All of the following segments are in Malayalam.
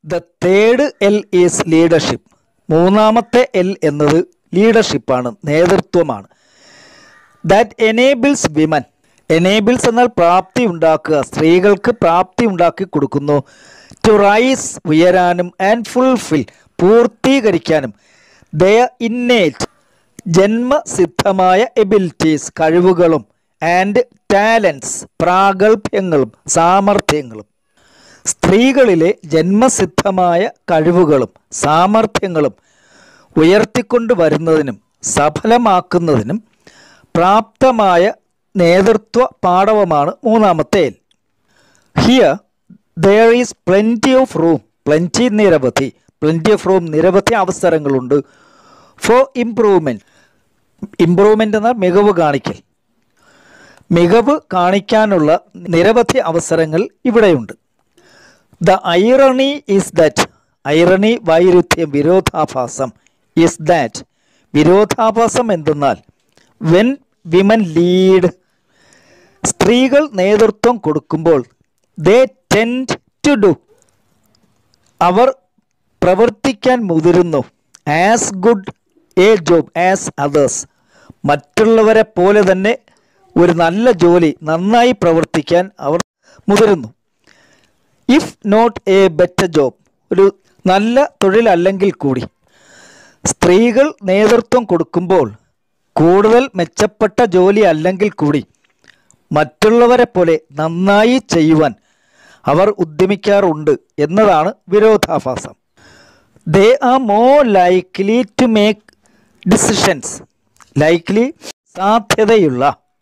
the third L is leadership മൂന്നാമത്തെ എൽ എന്നത് ലീഡർഷിപ്പാണ് നേതൃത്വമാണ് ദാറ്റ് എനേബിൾസ് വിമൻ എനേബിൾസ് എന്നാൽ പ്രാപ്തി ഉണ്ടാക്കുക സ്ത്രീകൾക്ക് പ്രാപ്തി ഉണ്ടാക്കി കൊടുക്കുന്നു ടു റൈസ് ഉയരാനും ആൻഡ് ഫുൾഫിൽ പൂർത്തീകരിക്കാനും ദയ ഇന്നേറ്റ് ജന്മസിദ്ധമായ എബിലിറ്റീസ് കഴിവുകളും ആൻഡ് ടാലൻസ് പ്രാഗൽഭ്യങ്ങളും സാമർഥ്യങ്ങളും സ്ത്രീകളിലെ ജന്മസിദ്ധമായ കഴിവുകളും സാമർഥ്യങ്ങളും ഉയർത്തിക്കൊണ്ടുവരുന്നതിനും സഫലമാക്കുന്നതിനും പ്രാപ്തമായ നേതൃത്വ പാടവമാണ് മൂന്നാമത്തെ L here there is plenty of room plenty നിരവധി പ്ലെൻറ്റി ഓഫ് റൂം നിരവധി അവസരങ്ങളുണ്ട് ഫോർ ഇംപ്രൂവ്മെൻറ്റ് ഇംപ്രൂവ്മെൻ്റ് എന്നാൽ മികവ് കാണിക്കൽ മികവ് കാണിക്കാനുള്ള നിരവധി അവസരങ്ങൾ ഇവിടെയുണ്ട് the irony is that irony വൈരുദ്ധ്യം വിരോധാഭാസം ഈസ് ദാറ്റ് വിരോധാഭാസം എന്തെന്നാൽ വെൻ വിമൻ ലീഡ് സ്ത്രീകൾ നേതൃത്വം കൊടുക്കുമ്പോൾ ദേ ടെൻഡ് ടു ഡു അവർ പ്രവർത്തിക്കാൻ മുതിരുന്നു as good a job as others മറ്റുള്ളവരെ പോലെ തന്നെ ഒരു നല്ല ജോലി നന്നായി പ്രവർത്തിക്കാൻ അവർ മുതിരുന്നു if not a better job ഒരു നല്ല തൊഴിലല്ലെങ്കിൽ കൂടി സ്ത്രീകൾ നേതൃത്വം കൊടുക്കുമ്പോൾ കൂടുതൽ മെച്ചപ്പെട്ട ജോലി അല്ലെങ്കിൽ കൂടി മറ്റുള്ളവരെ പോലെ നന്നായി ചെയ്യുവാൻ അവർ ഉദ്യമിക്കാറുണ്ട് എന്നതാണ് വിരോധാഭാസം they are more likely to make decisions likely സാധ്യതയുള്ള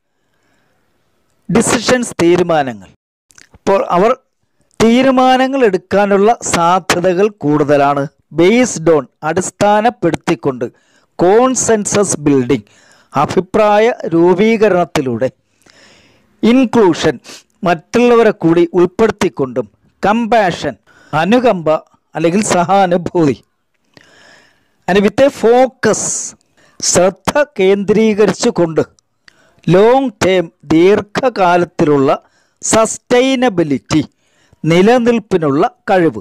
ഡിസിഷൻസ് തീരുമാനങ്ങൾ അപ്പോൾ അവർ തീരുമാനങ്ങൾ എടുക്കാനുള്ള സാധ്യതകൾ കൂടുതലാണ് ബേസ്ഡ് ഓൺ അടിസ്ഥാനപ്പെടുത്തിക്കൊണ്ട് കോൺസെൻസസ് ബിൽഡിംഗ് അഭിപ്രായ രൂപീകരണത്തിലൂടെ ഇൻക്ലൂഷൻ മറ്റുള്ളവരെ കൂടി ഉൾപ്പെടുത്തിക്കൊണ്ടും കമ്പാഷൻ അനുകമ്പ അല്ലെങ്കിൽ സഹാനുഭൂതി ആൻഡ് വിത്ത് എ ഫോക്കസ് ശ്രദ്ധ കേന്ദ്രീകരിച്ചുകൊണ്ട് ലോങ് ടേം ദീർഘകാലത്തിലുള്ള സസ്റ്റൈനബിലിറ്റി നിലനിൽപ്പിനുള്ള കഴിവ്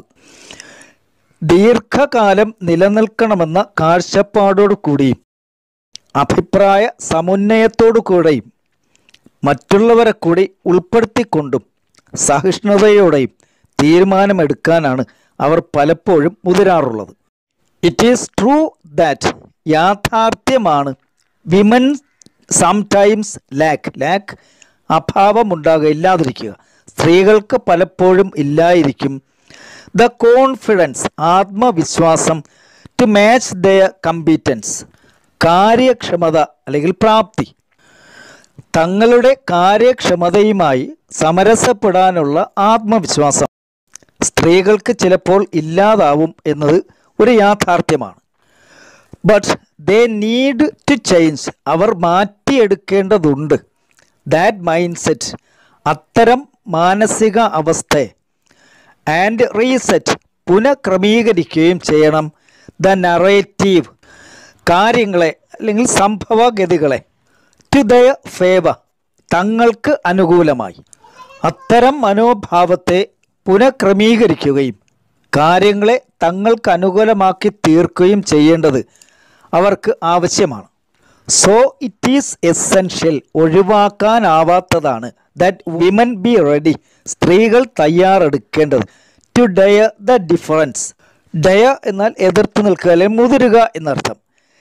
ദീർഘകാലം നിലനിൽക്കണമെന്ന കാഴ്ചപ്പാടോടു കൂടിയും അഭിപ്രായ സമുന്നയത്തോടു കൂടെയും മറ്റുള്ളവരെ കൂടി ഉൾപ്പെടുത്തിക്കൊണ്ടും സഹിഷ്ണുതയോടെയും തീരുമാനമെടുക്കാനാണ് അവർ പലപ്പോഴും മുതിരാറുള്ളത് ഇറ്റ് ഈസ് ട്രൂ ദാറ്റ് യാഥാർത്ഥ്യമാണ് വിമൻ സംടൈംസ് ലാക്ക് ലാക്ക് അഭാവമുണ്ടാകുക ഇല്ലാതിരിക്കുക സ്ത്രീകൾക്ക് പലപ്പോഴും ഇല്ലായിരിക്കും ദ കോൺഫിഡൻസ് ആത്മവിശ്വാസം ടു മാച്ച് ദയ കമ്പീറ്റൻസ് കാര്യക്ഷമത അല്ലെങ്കിൽ പ്രാപ്തി തങ്ങളുടെ കാര്യക്ഷമതയുമായി സമരസപ്പെടാനുള്ള ആത്മവിശ്വാസം സ്ത്രീകൾക്ക് ചിലപ്പോൾ ഇല്ലാതാവും എന്നത് ഒരു യാഥാർത്ഥ്യമാണ് but they need to change അവർ മാറ്റിയെടുക്കേണ്ടതുണ്ട് ദാറ്റ് മൈൻഡ് സെറ്റ് അത്തരം മാനസിക അവസ്ഥയെ ആൻഡ് റീസെറ്റ് പുനഃക്രമീകരിക്കുകയും ചെയ്യണം ദ നറേറ്റീവ് കാര്യങ്ങളെ അല്ലെങ്കിൽ സംഭവഗതികളെ ടു ദയ ഫേവ തങ്ങൾക്ക് അനുകൂലമായി അത്തരം മനോഭാവത്തെ പുനഃക്രമീകരിക്കുകയും കാര്യങ്ങളെ തങ്ങൾക്ക് അനുകൂലമാക്കി തീർക്കുകയും ചെയ്യേണ്ടത് അവർക്ക് ആവശ്യമാണ് സോ ഇറ്റ് ഈസ് എസെൻഷ്യൽ ഒഴിവാക്കാനാവാത്തതാണ് ദാറ്റ് വിമൻ ബി റെഡി സ്ത്രീകൾ തയ്യാറെടുക്കേണ്ടത് to dare the difference dare എന്നാൽ എതിർത്ത് നിൽക്കുക അല്ലെങ്കിൽ മുതിരുക എന്നർത്ഥം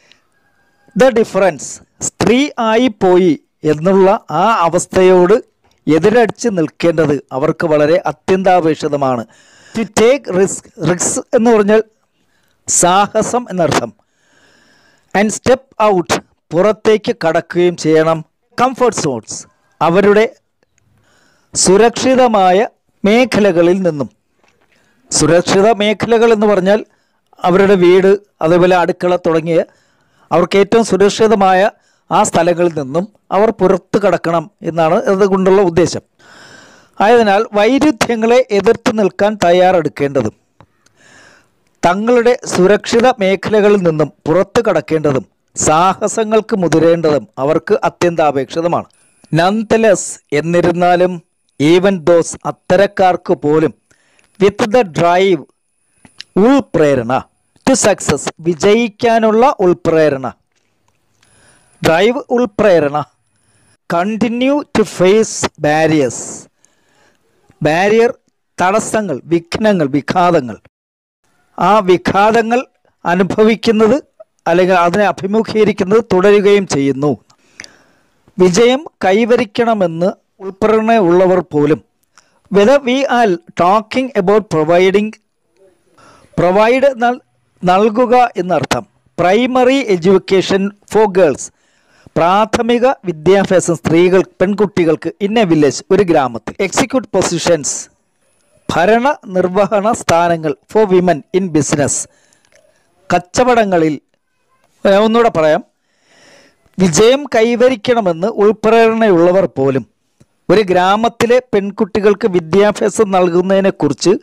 ദ ഡിഫറൻസ് സ്ത്രീ ആയിപ്പോയി എന്നുള്ള ആ അവസ്ഥയോട് എതിരടിച്ച് നിൽക്കേണ്ടത് അവർക്ക് വളരെ അത്യന്താപേക്ഷിതമാണ് ടു ടേക്ക് റിസ്ക് റിസ്ക് എന്ന് പറഞ്ഞാൽ സാഹസം എന്നർത്ഥം ആൻഡ് സ്റ്റെപ്പ് ഔട്ട് പുറത്തേക്ക് കടക്കുകയും ചെയ്യണം കംഫർട്ട് സോൺസ് അവരുടെ സുരക്ഷിതമായ മേഖലകളിൽ നിന്നും സുരക്ഷിത മേഖലകൾ എന്ന് പറഞ്ഞാൽ അവരുടെ വീട് അതേപോലെ അടുക്കള തുടങ്ങിയ അവർക്ക് ഏറ്റവും സുരക്ഷിതമായ ആ സ്ഥലങ്ങളിൽ നിന്നും അവർ പുറത്തു കടക്കണം എന്നാണ് അതുകൊണ്ടുള്ള ഉദ്ദേശം ആയതിനാൽ വൈരുദ്ധ്യങ്ങളെ എതിർത്ത് നിൽക്കാൻ തയ്യാറെടുക്കേണ്ടതും തങ്ങളുടെ സുരക്ഷിത മേഖലകളിൽ നിന്നും പുറത്തു കടക്കേണ്ടതും സാഹസങ്ങൾക്ക് മുതിരേണ്ടതും അവർക്ക് അത്യന്താപേക്ഷിതമാണ് നന്തലസ് എന്നിരുന്നാലും ഈവൻ ദോസ് അത്തരക്കാർക്ക് പോലും വിത്ത് ദ ഡ്രൈവ് ഉൾപ്രേരണ ടു സക്സസ് വിജയിക്കാനുള്ള ഉൾപ്രേരണ ഡ്രൈവ് ഉൾപ്രേരണ continue to face barriers barrier തടസ്സങ്ങൾ വിഘ്നങ്ങൾ വിഘാതങ്ങൾ ആ വിഘാതങ്ങൾ അനുഭവിക്കുന്നത് അല്ലെങ്കിൽ അതിനെ അഭിമുഖീകരിക്കുന്നത് തുടരുകയും ചെയ്യുന്നു വിജയം കൈവരിക്കണമെന്ന് ഉൾപ്രേരണയുള്ളവർ പോലും whether we are talking about providing provide എന്നാൽ നൽകുക എന്നർത്ഥം പ്രൈമറി എഡ്യൂക്കേഷൻ ഫോർ ഗേൾസ് പ്രാഥമിക വിദ്യാഭ്യാസം സ്ത്രീകൾ പെൺകുട്ടികൾക്ക് ഇൻ എ വില്ലേജ് ഒരു ഗ്രാമത്തിൽ എക്സിക്യൂട്ട് പൊസിഷൻസ് ഭരണ നിർവഹണ സ്ഥാനങ്ങൾ ഫോർ വിമൻ ഇൻ ബിസിനസ് കച്ചവടങ്ങളിൽ ഏ, ഒന്നുകൂടെ പറയാം വിജയം കൈവരിക്കണമെന്ന് ഉൾപ്രേരണയുള്ളവർ പോലും ഒരു ഗ്രാമത്തിലെ പെൺകുട്ടികൾക്ക് വിദ്യാഭ്യാസം നൽകുന്നതിനെക്കുറിച്ച്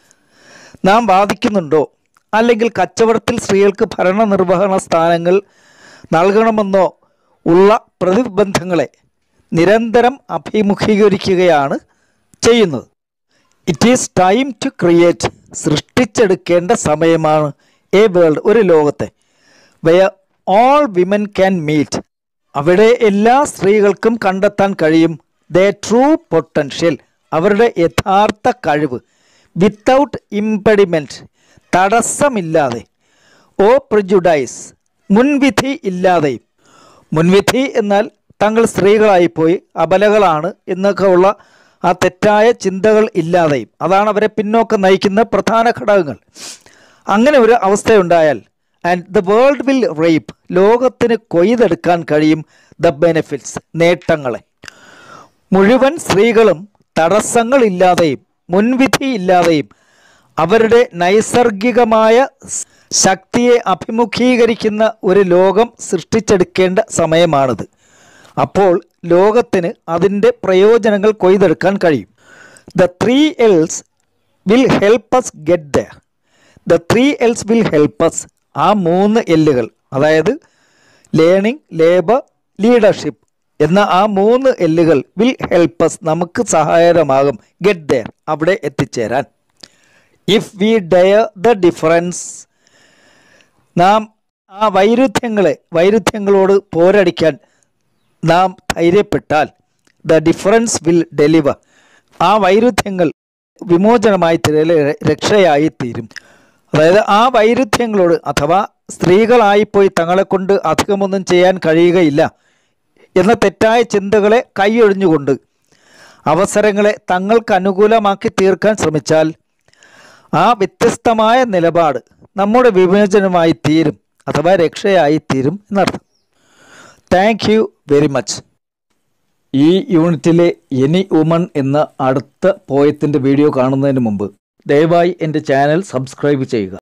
നാം വാദിക്കുന്നുണ്ടോ അല്ലെങ്കിൽ കച്ചവടത്തിൽ സ്ത്രീകൾക്ക് ഭരണനിർവഹണ സ്ഥാനങ്ങൾ നൽകണമെന്നോ ഉള്ള പ്രതിബന്ധങ്ങളെ നിരന്തരം അഭിമുഖീകരിക്കുകയാണ് ചെയ്യുന്നത് it is time to create സൃഷ്ടിച്ചെടുക്കേണ്ട സമയമാണ് എ വേൾഡ് ഒരു ലോകത്തെ വയ ഓൾ വിമൻ ക്യാൻ മീറ്റ് അവിടെ എല്ലാ സ്ത്രീകൾക്കും കണ്ടെത്താൻ കഴിയും ദ ട്രൂ പൊട്ടൻഷ്യൽ അവരുടെ യഥാർത്ഥ കഴിവ് വിത്തൗട്ട് ഇംപെഡിമെൻറ്റ് തടസ്സമില്ലാതെ ഓ പ്രിജുഡൈസ് മുൻവിധി ഇല്ലാതെയും മുൻവിധി എന്നാൽ തങ്ങൾ സ്ത്രീകളായിപ്പോയി അബലകളാണ് എന്നൊക്കെ ഉള്ള ആ തെറ്റായ ചിന്തകൾ ഇല്ലാതെയും അതാണ് അവരെ പിന്നോക്കം നയിക്കുന്ന പ്രധാന ഘടകങ്ങൾ അങ്ങനെ ഒരു അവസ്ഥയുണ്ടായാൽ and the world will reap ലോകത്തിന് കൊയ്തെടുക്കാൻ കഴിയും ദ ബെനിഫിറ്റ്സ് നേട്ടങ്ങളെ മുഴുവൻ സ്ത്രീകളും തടസ്സങ്ങളില്ലാതെയും മുൻവിധിയില്ലാതെയും അവരുടെ നൈസർഗികമായ സ് ശക്തിയെ അഭിമുഖീകരിക്കുന്ന ഒരു ലോകം സൃഷ്ടിച്ചെടുക്കേണ്ട സമയമാണിത് അപ്പോൾ ലോകത്തിന് അതിൻ്റെ പ്രയോജനങ്ങൾ കൊയ്തെടുക്കാൻ കഴിയും the three Ls will help us get the the three Ls will help us ആ മൂന്ന് എല്ലുകൾ അതായത് ലേണിംഗ് ലേബർ ലീഡർഷിപ്പ് എന്ന ആ മൂന്ന് എല്ലുകൾ വിൽ ഹെൽപ്പ് അസ് നമുക്ക് സഹായകരമാകും ഗെറ്റ് ദർ അവിടെ എത്തിച്ചേരാൻ if we dare the difference നാം ആ വൈരുദ്ധ്യങ്ങളെ വൈരുദ്ധ്യങ്ങളോട് പോരടിക്കാൻ നാം ധൈര്യപ്പെട്ടാൽ ദ ഡിഫറൻസ് വിൽ ഡെലിവർ ആ വൈരുദ്ധ്യങ്ങൾ വിമോചനമായി തീരൽ രക്ഷയായി തീരും അതായത് ആ വൈരുദ്ധ്യങ്ങളോട് അഥവാ സ്ത്രീകളായിപ്പോയി തങ്ങളെ കൊണ്ട് അധികമൊന്നും ചെയ്യാൻ കഴിയുകയില്ല എന്ന തെറ്റായ ചിന്തകളെ കൈയൊഴിഞ്ഞുകൊണ്ട് അവസരങ്ങളെ തങ്ങൾക്ക് അനുകൂലമാക്കി തീർക്കാൻ ശ്രമിച്ചാൽ ആ വ്യത്യസ്തമായ നിലപാട് നമ്മുടെ വിമോചനമായി തീരും അഥവാ രക്ഷയായി തീരും എന്നർത്ഥം താങ്ക് യു വെരി മച്ച് ഈ യൂണിറ്റിലെ എനി വുമൺ എന്ന അടുത്ത പോയത്തിൻ്റെ വീഡിയോ കാണുന്നതിന് മുമ്പ് ദയവായി എൻ്റെ ചാനൽ സബ്സ്ക്രൈബ് ചെയ്യുക